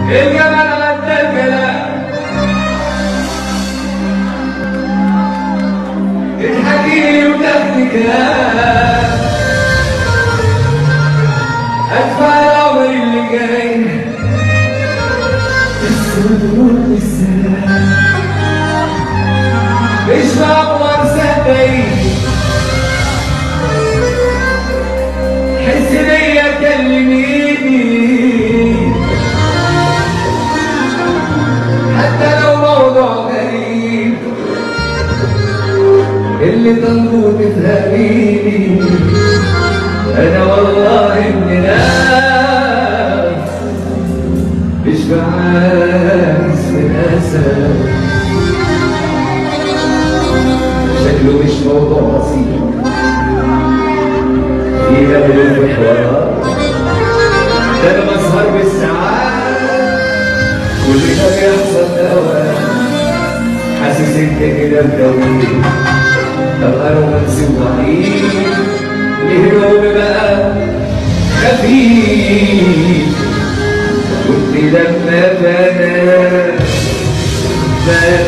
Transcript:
الجمال غدا الكلام تضحكي لي وتاخدي كلام ادفع العمر اللي جاي السرور والسلام مش معقول صدقيني حس بيا كلميني حتى لو موضوع غريب اللي طلبه تفهميني انا والله ابن ناس مش بعايز من اسد شكله مش موضوع بسيط فيها بلوف وحوارات ده انا بسهر بالساعات كل ده بيحصل اوقات حاسس انت كده مدوي ابقى رومانسي وضعيف ليه نوم بقى خفيف كنت لما بنام بنام